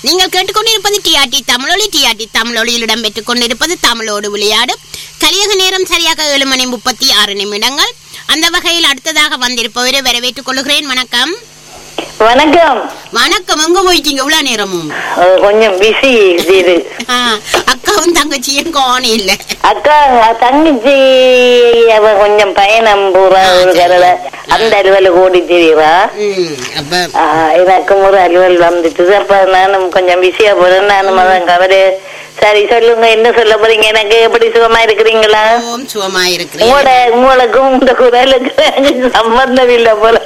நீங்கள் கேட்டுக்கொண்டிருப்பது டிஆர்டி தமிழொலி டிஆர்டி தமிழொலியில் இடம்பெற்றுக் கொண்டிருப்பது தமிழோடு விளையாடு கலியக நேரம் சரியாக ஏழு மணி முப்பத்தி ஆறு நிமிடங்கள் அந்த வகையில் அடுத்ததாக வந்திருப்பவரை வரவேற்றுக் கொள்கிறேன் வணக்கம் வணக்கம் வணக்கம் எங்க போயிட்டீங்க இவ்வளவு நேரமும் அஹ் கொஞ்சம் பிஸி இது ஆ, அக்காவும் தங்கச்சியும் காணி இல்ல அக்கா தங்கச்சி அவ கொஞ்சம் பயணம் பூரா ஆ, ஒரு சரி. கடலை அந்த அலுவலுக்கு ஓடி தெரியுறா ம், அப்ப எனக்கும் ஒரு அலுவல் வந்துட்டு அப்ப நானும் கொஞ்சம் பிஸியா போறேன் நானும் அதான் கவலை சரி சொல்லுங்க என்ன சொல்ல போறீங்க எனக்கு எப்படி சுகமா இருக்கிறீங்களா ஓம் சுகமா இருக்கிறேன் உங்களோட உங்களுக்கும் இந்த குரலுக்கு சம்பந்தம் இல்லை போல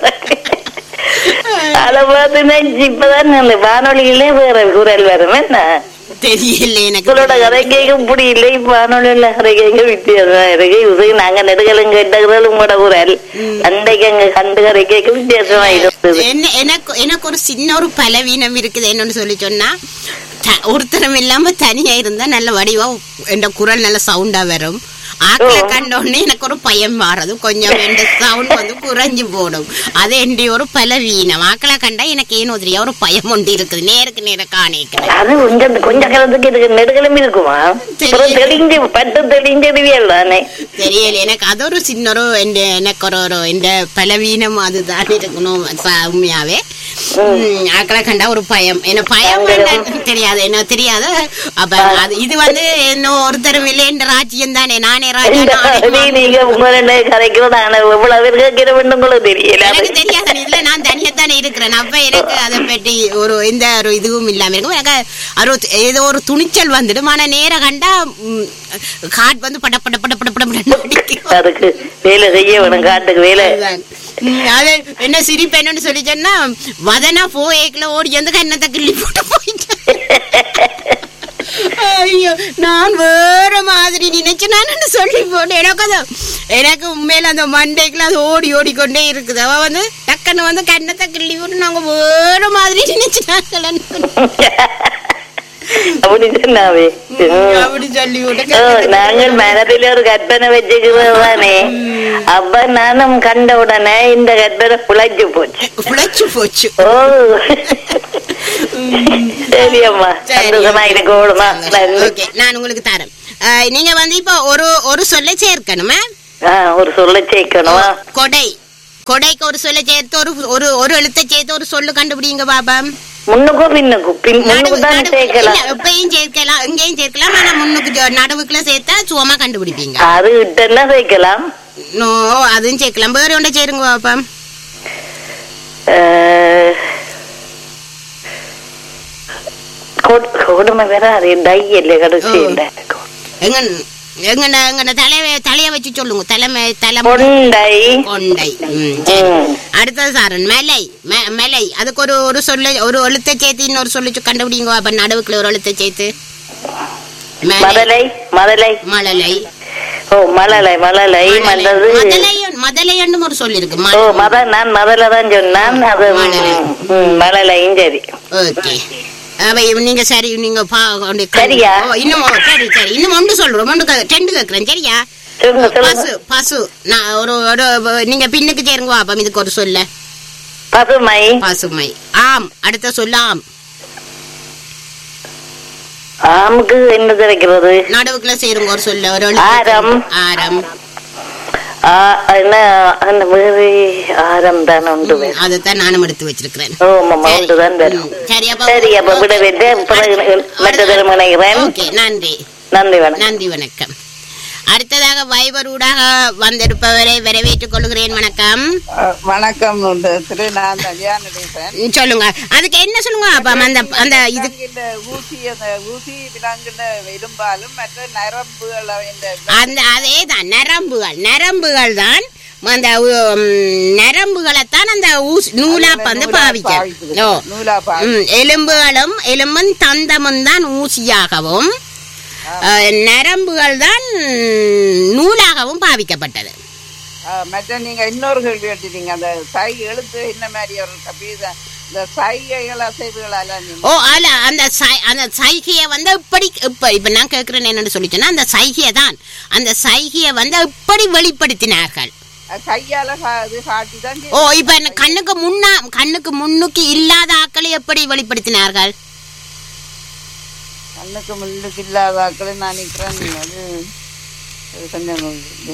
அதை பார்த்து நினைச்சு இப்பதான் அந்த வானொலியிலே வேற குரல் வரும் என்ன தெரியல எனக்கு உங்களோட கதை கேட்க முடியல இப்ப வானொலியில கதை கேட்க வித்தியாசம் இருக்கு இது நாங்க நெடுகளும் கேட்டதுல உங்களோட குரல் அன்றைக்கு அங்க கண்டு கதை கேட்க வித்தியாசமா இருந்தது என்ன எனக்கு எனக்கு ஒரு சின்ன ஒரு பலவீனம் இருக்குது என்னன்னு சொல்லி சொன்னா த- ஒருத்தரும் இல்லாம தனியா இருந்தா நல்ல வடிவா என்ற குரல் நல்ல சவுண்டா வரும் ஆக்களை கண்ட உடனே எனக்கு ஒரு பயம் மாறது கொஞ்சம் எந்த சவுண்ட் வந்து குறைஞ்சு போடும் அது என்னுடைய ஒரு பலவீனம் ஆக்களை கண்டா எனக்கு ஏனோ தெரியா ஒரு பயம் ஒன்று இருக்குது நேருக்கு நேரம் காணிக்கிறேன் அது கொஞ்சம் கொஞ்ச காலத்துக்கு இதுக்கு நெடுகளும் இருக்குமா அப்புறம் தெளிஞ்சு பட்டு தெளிஞ்சதுவியல் தானே தெரியல எனக்கு அது ஒரு சின்ன ஒரு எந்த- எனக்கு ஒரு ஒரு இந்த பலவீனம் அதுதான் இருக்கணும் ப- உண்மையாவே ம், ஆக்களை கண்டா ஒரு பயம் என்ன பயம் வேண்டாம் தெரியாது என்ன தெரியாது அப்ப அது இது வந்து இன்னும் ஒருத்தரும் இல்லை என்ற ராஜ்யம் தானே நானே ராஜா நானே நீ- மாமி. நீங்க உங்களோட கதைக்கும் நான் எவ்வளவு பேர் கேட்கிற உங்களுக்கு தெரியல எனக்கு தெரியாது இதுல நான் தனியாத்தானே இருக்கிறேன் அப்ப எனக்கு அதை பற்றி ஒரு எந்த ஒரு இதுவும் இல்லாம இருக்கும் எனக்கு ஒரு ஏதோ ஒரு துணிச்சல் வந்துடும் ஆனா நேர கண்டா ம், காட் வந்து பட பட பட பட பட படன்னு அடிக்கும். அதுக்கு வேலை செய்ய வேணும் காட்டுக்கு வேலை அதுதான். ம், அது என்ன சிரிப்பு என்னன்னு சொல்லி சொன்னா வதனா போயேக்கல ஓடி வந்து கண்ணத்தை கிள்ளி போட்டு போயிட்டேன் ஐயோ நான் வேற மாதிரி நினைச்சு நான் சொல்லி போட்டேன் எனக்கு அது எனக்கு உண்மையில அந்த மண்டைக்குள்ள அது ஓடி ஓடிக்கொண்டே இருக்குது அவ வந்து டக்குன்னு வந்து கண்ணத்தை கிள்ளி போட்டு நாங்க வேற மாதிரி நினைச்சு அப்படி சொன்னாவே அப்படி சொல்லி போட்டு ஓ, கண்ணத்தை நாங்கள் மனதில் ஒரு கற்பனை வச்சுக்கிறதானே அப்ப நானும் கண்ட உடனே இந்த கற்பனை புழைச்சு போச்சு புழைச்சு போச்சு ஓ சரி அம்மா சரி. சந்தோஷமா இருக்கணுமா நன்றி ஓகே நான் உங்களுக்கு தரேன் அஹ், நீங்க வந்து இப்போ ஒரு ஒரு சொல்ல சேர்க்கணுமா ஆ, ஒரு சொல்ல சேர்க்கணுமா கொடை கொடைக்கு ஒரு சொல்ல சேர்த்து ஒரு ஒரு ஒரு எழுத்தை சேர்த்து ஒரு சொல்லு கண்டுபிடிங்க பாபா முன்னுக்கும் பின்னுக்கும் பின் முன்னுக்கு நடுவு- தான் நடுவு- சேர்க்கலாம் இல்ல, எப்பயும் சேர்க்கலாம் எங்கேயும் சேர்க்கலாம் ஆனா முன்னுக்கு ஜோ- நடுவுக்குள்ள சேர்த்தா சும்மா கண்டுபிடிப்பீங்க அது கிட்டன்னா சேர்க்கலாம் நோ அதுவும் சேர்க்கலாம் வேற ஒன்றை சேருங்க பாப்பா அஹ், கொடு- கொடுமை வேற அது டை இல்லை கடைசி ஓ. இல்லை எங்க எங்க எங்க தலைய தலைய வச்சு சொல்லுங்க தலைமை தலைமை கொண்டை கொண்டை ம், சரி. ம். அடுத்தது சாரன் மலை ம- மலை அதுக்கு ஒரு ஒரு சொல்ல ஒரு எழுத்தை சேர்த்து இன்னொரு சொல்லு கண்டுபிடிங்க அப்ப நடுவுக்குள்ள ஒரு எழுத்தை சேர்த்து மலை மதலை மதலை மழலை ஓ மலலை மலலை மற்றது மதலையன் மதலையன்னு ஒரு சொல்லு இருக்கு ஓ மத நான் மதல தான் சொன்னான் அது மலலை. ம், மலலையும் சரி ஓகே அவ இவ- நீங்க சரி நீங்க பா ஒன்று கண்டு- சரியா? ஓ, இன்னும் ஓ, சரி சரி இன்னும் ஒன்று சொல்றோம் ஒன்று க- ரெண்டு கேக்குறேன் சரியா சொல்லுங்க சொல்லுங்க பசு பசு நான் ஒரு ஒரு நீங்க பின்னுக்கு சேருங்க அப்ப இதுக்கு ஒரு சொல்ல பசுமை பசுமை ஆம் அடுத்த சொல்ல ஆம் ஆமுக்கு என்ன கிடைக்கிறது நடுவுக்குள்ள சேருங்க ஒரு சொல்ல ஒரு எழுத்து. ஆரம். ஆரம் ஆ, என்ன அந்த வேறு ஆரம் தான் உண்டு ம், அதைத்தான் நானும் எடுத்து வச்சிருக்கிறேன் ஓ மாமா உண்டு தான் வரும் ம், சரி அப்ப சரி அப்ப விட விட்டு பிறகு மற்ற திறமை நினைக்கிறேன் ஓகே நன்றி நன்றி வணக்கம் நன்றி வணக்கம் அடுத்ததாக வைபர் ஊடாக வந்திருப்பவரை வரவேற்றுக் கொள்கிறேன் வணக்கம் அஹ் வணக்கம் உண்டு திரு நான் கல்யாண நடேசன் ம், சொல்லுங்க அதுக்கு என்ன சொல்லுங்க அப்ப அந்த அந்த இது இந்த ஊசி அந்த ஊசி விலங்குன இரும்பாலும் மற்ற நரம்புகள் இந்த அந்த அதே தான் நரம்புகள் நரம்புகள் தான் அந்த உம், நரம்புகளைத்தான் அந்த ஊசி நூலா வந்து நூலா பாவிக்க பாவிக்குது. ஓ நூலா பாவி ம், எலும்புகளும் எலும்பும் தந்தமும் தான் ஊசியாகவும் அஹ், நரம்புகள் தான் நூலாகவும் பாவிக்கப்பட்டது அஹ் மற்ற நீங்க இன்னொரு கேள்வி கேட்டீங்க அந்த சை எழுத்து என்ன மாதிரி ஒரு கபீத இந்த சைகைகள் அசைவுகளால நீங்க ஓ அல்ல அந்த சை- அந்த சைகையை வந்து இப்படி இப்ப இப்ப நான் கேட்கிறேன் என்னன்னு சொல்லிட்டேன்னா அந்த சைகையை தான் அந்த சைகையை வந்து இப்படி வெளிப்படுத்தினார்கள் அஹ் கையால கா- இது காட்டி தான் ஓ இப்ப என்ன கண்ணுக்கு முன்னா கண்ணுக்கு முன்னுக்கு இல்லாத ஆக்களை எப்படி வெளிப்படுத்தினார்கள் கண்ணுக்கு முள்ளுக்கு இல்லாத ஆக்களை நான் நினைக்கிறேன் அது அது கொஞ்சம்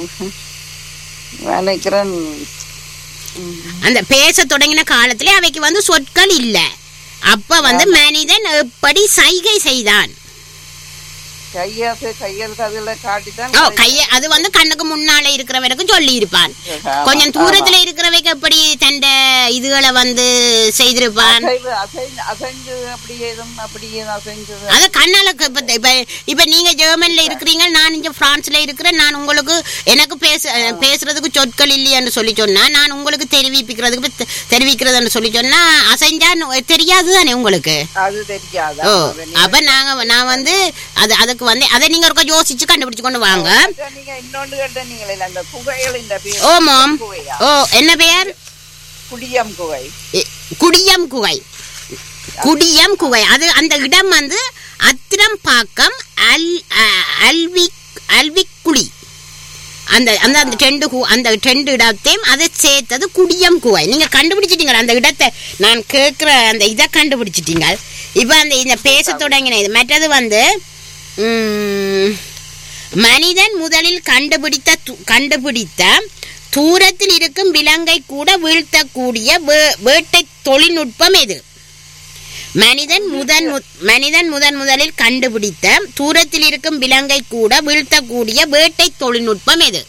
நான் நினைக்கிறேன் ம், அந்த பேச தொடங்கின காலத்திலே அவைக்கு வந்து சொற்கள் இல்ல அப்ப வந்து மனிதன் எப்படி சைகை செய்தான் கையாசை கையல் கதில காட்டித்தான் ஓ கைய அது வந்து கண்ணுக்கு முன்னால இருக்கிறவருக்கும் சொல்லி இருப்பான் ஆமா, கொஞ்சம் தூரத்துல இருக்கிறவைக்கு எப்படி தண்ட இதுகளை வந்து செய்திருப்பான் அசைவு அசைஞ்சு அசைஞ்சு அப்படி ஏதும் அப்படி ஏதும் அசைஞ்சது அது கண்ணால க- இப்ப இப்ப இப்ப நீங்க ஜெர்மன்ல இருக்கிறீங்க நான் இங்க பிரான்ஸ்ல இருக்கிறேன் நான் உங்களுக்கு எனக்கு பேச பேசுறதுக்கு சொற்கள் இல்லையென்று சொல்லி சொன்னா நான் உங்களுக்கு தெரிவிப்பிக்கிறதுக்கு தெ- தெரிவிக்கிறதுன்னு சொல்லி சொன்னா அசைஞ்சா நு- தெரியாது தானே உங்களுக்கு அது தெரியாது ஓ ஆமா, அது நீ- அப்ப நாங்க நான் வந்து அது அதுக்கு வந்து அதை நீங்க ஒருக்கா யோசிச்சு கண்டுபிடிச்சு கொண்டு வாங்க அதான் நீங்க இன்னொன்று கேட்ட நீங்களே அந்த குகைகள் இந்த பேர் ஓ மாம் குகையா ஓ என்ன பெயர் குடியம் குகை இ- குடியம் குகை குடியம் குகை அது அந்த இடம் வந்து அத்திரம்பாக்கம் அல் அ- அல்வி அல்விக்குழி அந்த அந்த அந்த டெண்டு கு- அந்த டெண்டு இடத்தையும் அதை சேர்த்தது குடியம் குகை நீங்க கண்டுபிடிச்சிட்டீங்க அந்த இடத்தை நான் கேட்குற அந்த இதை கண்டுபிடிச்சிட்டீங்க இப்போ அந்த இந்த பேச தொடங்கின இது மற்றது வந்து ம், மனிதன் முதலில் கண்டுபிடித்த து- கண்டுபிடித்த தூரத்தில் இருக்கும் விலங்கை கூட வீழ்த்தக்கூடிய வே- வேட்டை தொழில்நுட்பம் எது மனிதன் முதன் மு- மனிதன் முதன் முதலில் கண்டுபிடித்த தூரத்தில் இருக்கும் விலங்கை கூட வீழ்த்தக்கூடிய வேட்டை தொழில்நுட்பம் எது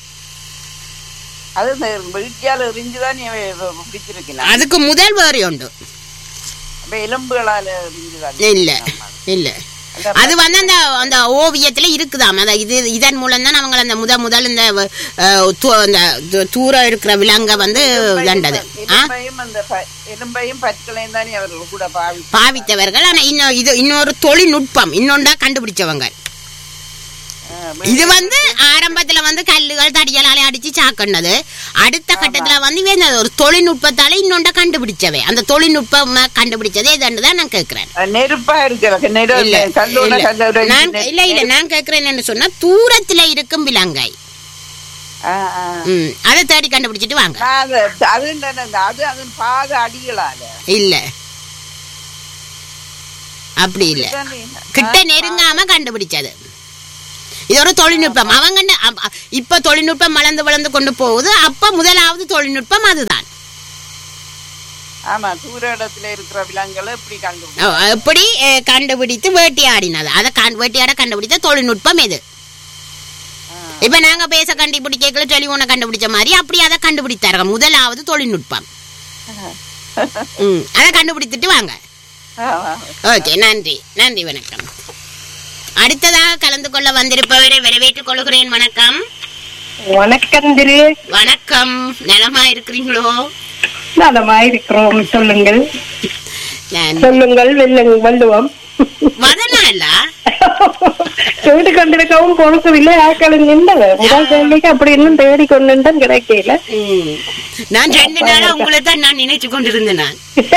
அது இந்த வீட்டியால் எரிஞ்சுதான் நீ பிடிச்சிருக்கலாம் அதுக்கு முதல் வேறு உண்டு அப்ப எலும்புகளால எரிஞ்சுதான் இல்ல இல்ல அது வந்து அந்த அந்த ஓவியத்துல இருக்குதாம் அந்த இது இதன் மூலம் தான் அவங்க அந்த முத முதல் இந்த அஹ், து- அந்த து- தூரம் இருக்கிற விலங்கை வந்து தண்டது ஆ எலும்பையும் அந்த ப- எலும்பையும் பற்களையும் தானே அவர்கள் கூட பாவி பாவித்தவர்கள் ஆனா இன்னும் இது இன்னொரு தொழில்நுட்பம் இன்னொன்றா கண்டுபிடிச்சவங்க இது வந்து ஆரம்பத்துல வந்து கல்லுகள் தடியலால அடிச்சு சாக்கண்ணது அடுத்த கட்டத்துல வந்து இவன் இந்த ஒரு தொழில்நுட்பத்தால இன்னொண்ட கண்டுபிடிச்சவே அந்த தொழில்நுட்பம் கண்டுபிடிச்சது எதுன்னு தான் நான் கேக்குறேன் நெருப்பா இருக்கு நெரு இல்ல கல்லோட இல்ல. கல்லோட நான் இல்ல இல்ல நான் கேக்குறேன் என்னன்னு சொன்னா தூரத்துல இருக்கும் விலங்கை ஆ, ஆ. ம் அதை தேடி கண்டுபிடிச்சிட்டு வாங்க நான் அது அது என்னது, அது அது பாத அடிகளால இல்ல அப்படி இல்ல இதுதானே. கிட்ட நெருங்காம கண்டுபிடிச்சது இது ஒரு தொழில்நுட்பம் அவங்க என்ன- அ- அ- இப்ப தொழில்நுட்பம் வளர்ந்து வளர்ந்து கொண்டு போகுது அப்ப முதலாவது தொழில்நுட்பம் அதுதான் ஆமா தூர இடத்துல இருக்கிற விலங்குகளை இப்படி கண்டு ஓ, எப்படி அஹ், கண்டுபிடித்து வேட்டையாடினது அதை கண்- வேட்டையாட கண்டுபிடித்த தொழில்நுட்பம் எது இப்ப நாங்க பேச கண்டுபிடிக்கல டெலிபோனை கண்டுபிடிச்ச மாதிரி அப்படி அதை கண்டுபிடித்தார்கள் முதலாவது தொழில்நுட்பம் ம் அதை கண்டுபிடித்துட்டு வாங்க ஓகே நன்றி நன்றி வணக்கம் அடுத்ததாக கலந்து கொள்ள வந்திருப்பவரை வரவேற்றுக் கொள்கிறேன் வணக்கம் வணக்கம் திரு வணக்கம் நலமா இருக்கிறீங்களோ நலமா இருக்கிறோம் சொல்லுங்கள் நான் சொல்லுங்கள் வெல்லுங்க வள்ளுவம் வதனாலா தேடி கொண்டிருக்கவும் பொறுக்கவில்லை ஆக்களும் நின்றவ முதல் கேள்விக்கு அப்படி இன்னும் தேடி கொண்டு கிடைக்கல ம். நான் ரெண்டு நாளா உங்களை தான் நான் நினைச்சு கொண்டிருந்தேன் நான்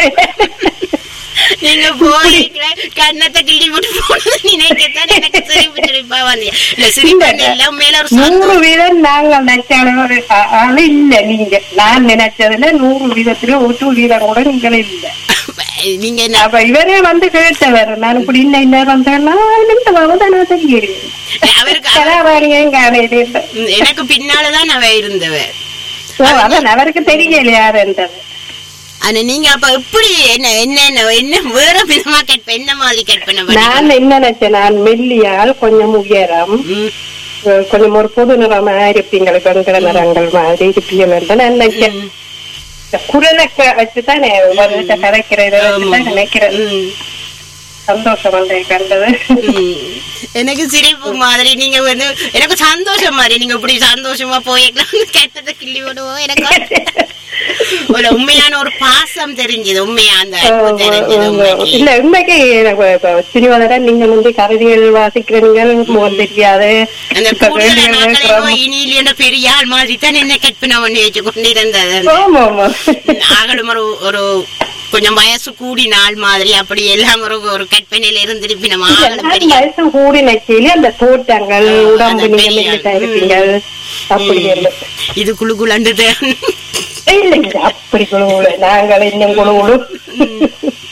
நீங்க போயிருக்கிற கண்ணத்தை கிள்ளி விட்டு போனது நினைக்கத்தான் எனக்கு சிரிப்பு சிரிப்பா வந்து இல்ல சிரிப்பு எல்லாம் மேல ஒரு நூறு சந்தோஷம். வீதம் நாங்கள் நினைச்சாலும் ஒரு ஆ- ஆளு இல்ல நீங்க நான் நினைச்சதுல நூறு வீதத்துல ஒரு வீதம் கூட நீங்கள் இல்ல நீங்க என்ன அப்ப இவரே வந்து கேட்டவர் நான் இப்படி இன்ன இன்னும் வந்தேன்னா இந்த தான் தெரியுது அவருக்கு கலாபாரியும் காணையில ம், எனக்கு பின்னாலதான் அவ இருந்தவ ஓ அதான் அவருக்கு தெரியல யாரு என்றது ஆனா நீங்க அப்ப எப்படி என்ன என்ன என்ன- என்ன வேற விதமா கேட்ப என்ன மாதிரி கேட்பேன் நான் என்ன நினைச்சேன் நான் மெல்லியால் கொஞ்சம் உயரம் அஹ் கொஞ்சம் ஒரு புது நிறமா இருப்பீங்கள் வெண்கல நிறங்கள் மாதிரி இருப்பீங்கள் என்று நான் நினைச்சேன் இந்த குரலுக்கு வச்சுதான் வருஷத்தை கரைக்கிறத வச்சுதான் நினைக்கிறேன் சந்தோஷம் வந்து கண்டது எனக்கு சிரிப்பு மாதிரி நீங்க வந்து எனக்கு சந்தோஷம் மாதிரி நீங்க இப்படி சந்தோஷமா போயிருக்கலாம் கேட்டதை கிள்ளி விடுவோம் எனக்கு ஒரு உண்மையான ஒரு பாசம் தெரிஞ்சது உண்மையா அந்த அன்பு தெரிஞ்சது உண்மைக்கு. இல்ல உண்மைக்கு சினிமால நீங்க வந்து கவிதைகள் வாசிக்கிறீங்க முகம் தெரியாது அந்த இப்ப கூடுதல் வேண்டுகள் நாட்களோ கிராமம். இனியில என்ற பெரிய ஆள் மாதிரி தான் என்ன கற்பனை பண்ணி வச்சு கொண்டிருந்தது ஆமா ஆமா ஆகலும் ஒரு ஒரு கொஞ்சம் வயசு கூடி நாள் மாதிரி அப்படி எல்லாம் ஒரு ஒரு கற்பனையில இருந்திருப்பின ஆகலும் நான் பெரிய வயசு கூடி நச்சையில அந்த தோட்டங்கள் ஆ, உடம்பு அந்த நீங்க பெரிய மெல்லிசா ஆள். இருப்பீங்க அப்படி இல்லை இது குழு குழண்டுது இல்ல இல்ல அப்படி குழுவுல நாங்கள் இன்னும் குழுவுலும்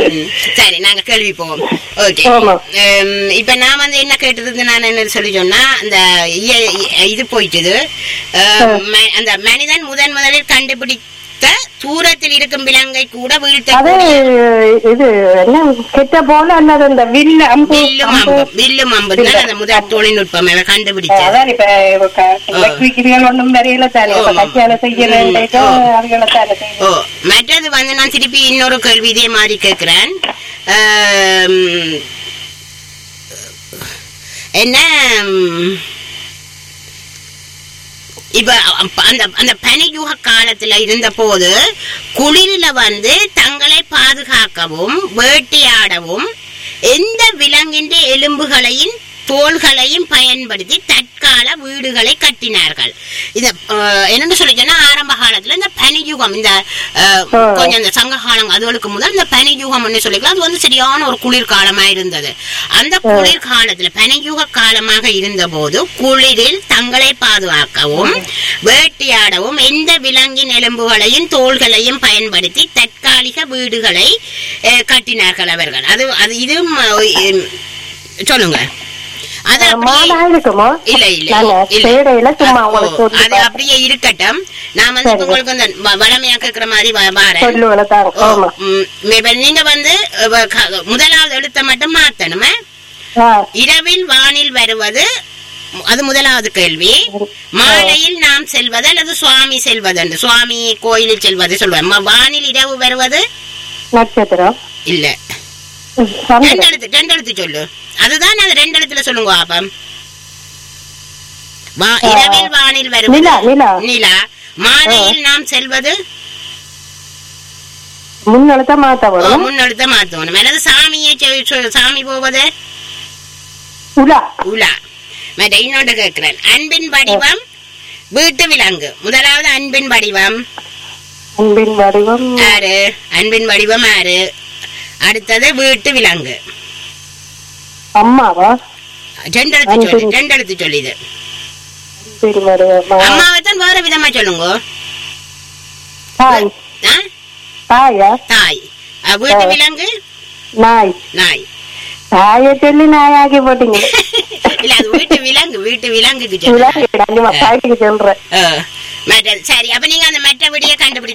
ம். சரி நாங்க கேள்வி போவோம் ஓகே ஆமா. இப்ப நான் வந்து என்ன கேட்டது நான் என்ன சொல்லி சொன்னா அந்த இய- இ- இது போயிட்டுது அஹ், ம- அந்த மனிதன் முதன் முதலில் கண்டுபிடித்த தூரத்தில் இருக்கும் விலங்கை கூட அது வீழ்த்த இது என்ன கெட்ட போல அல்லது இந்த வில்ல அம்பு வில்லும் அம்பு அம்பும் வில்லும் அம்பும் தான் அந்த முதல் தொழில்நுட்பம் அவன் கண்டுபிடிச்சது அதான் இப்ப இப்ப க- எலக்ட்ரிக்கல் ஒண்ணும் வரையில தானே இப்ப ஆமா. கட்சியால செய்யறேன் ம், ஓ. அதுகளை தானே ஓ மற்றது வந்து நான் திருப்பி இன்னொரு கேள்வி இதே மாதிரி கேட்கிறேன் ஆம், என்ன ம், இப்ப அப்ப அந்த அந்த பனியுக காலத்துல இருந்த போது குளிரில வந்து தங்களை பாதுகாக்கவும் வேட்டையாடவும் எந்த விலங்கின் எலும்புகளையும் தோள்களையும் பயன்படுத்தி தற்கால வீடுகளை கட்டினார்கள் இத அஹ், என்னன்னு சொல்லிச்சோன்னா ஆரம்ப காலத்துல இந்த பனியுகம் இந்த அஹ், ஆ. கொஞ்சம் இந்த சங்க காலம் அதுகளுக்கு முதல் இந்த பனியுகம் சொல்லிக்கலாம் அது வந்து சரியான ஒரு குளிர்காலமா இருந்தது அந்த குளிர்காலத்துல பனியுக காலமாக இருந்த போது குளிரில் தங்களை பாதுகாக்கவும் வேட்டையாடவும் எந்த விலங்கின் எலும்புகளையும் தோள்களையும் பயன்படுத்தி தற்காலிக வீடுகளை அஹ், கட்டினார்கள் அவர்கள் அது அது இது சொல்லுங்க அது அப்படியே- மாடா இருக்குமோ இல்ல இல்ல நாங்க இல்ல. சேடையில சும்மா ஓ, உங்களுக்கு சொல்லி அது அப்படியே இருக்கட்டும் நான் வந்து இப்ப சரி. உங்களுக்கு இந்த வ- வளமையா கேக்குற மாதிரி வ- வாரேன் சொல்லுவல தான் ஓ, ஆமா ம், இப்ப நீங்க வந்து அஹ், க- முதலாவது எழுத்த மட்டும் மாத்தணுமே ஆ, இரவில் வானில் வருவது அது முதலாவது கேள்வி மாலையில் நாம் செல்வது அல்லது சுவாமி செல்வது என்று சுவாமி கோயிலில் செல்வது சொல்லுவேன் ம- வானில் இரவு வருவது நட்சத்திரம் இல்ல சந்திரன் ரெண்டு எழுத்து ரெண்டு எழுத்து சொல்லு அதுதான் அது ரெண்டு எழுத்துல சொல்லுங்க பாப்பம் வா- இரவில் வானில் வருவது நிலா நிலா நிலா மாலையில் நாம் செல்வது முன்னெழுத்த மாத்த ஓ, வரும் முன்னெடுத்த மாத்தணும் அல்லது சாமியை செ- சொ- சாமி போவது உலா உலா மற்ற இன்னொன்று கேட்கிறேன் அன்பின் வடிவம் வீட்டு விலங்கு முதலாவது அன்பின் வடிவம் அன்பின் வடிவம் ஆறு அன்பின் வடிவம் ஆறு அடுத்தது வீட்டு விலங்கு அம்மாவா ரெண்டு எழுத்து சொல்லி ரெண்டு எழுத்து சொல்லிது அன்பின் வடிவமா அம்மாவை தான் வேற விதமா சொல்லுங்க தாய் ஆ? தாயா தாய் அ, வீட்டு விலங்கு நாய் நாய் தாயை சொல்லி நாயாக்கி போட்டீங்க இல்ல அது வீட்டு விலங்கு வீட்டு விலங்குக்கு சொல்லுங்க விளையாட்டு தாய்க்கு சொல்றேன் மற்ற சரி அப்ப நீங்க அந்த மற்ற விடிய கண்டுபிடி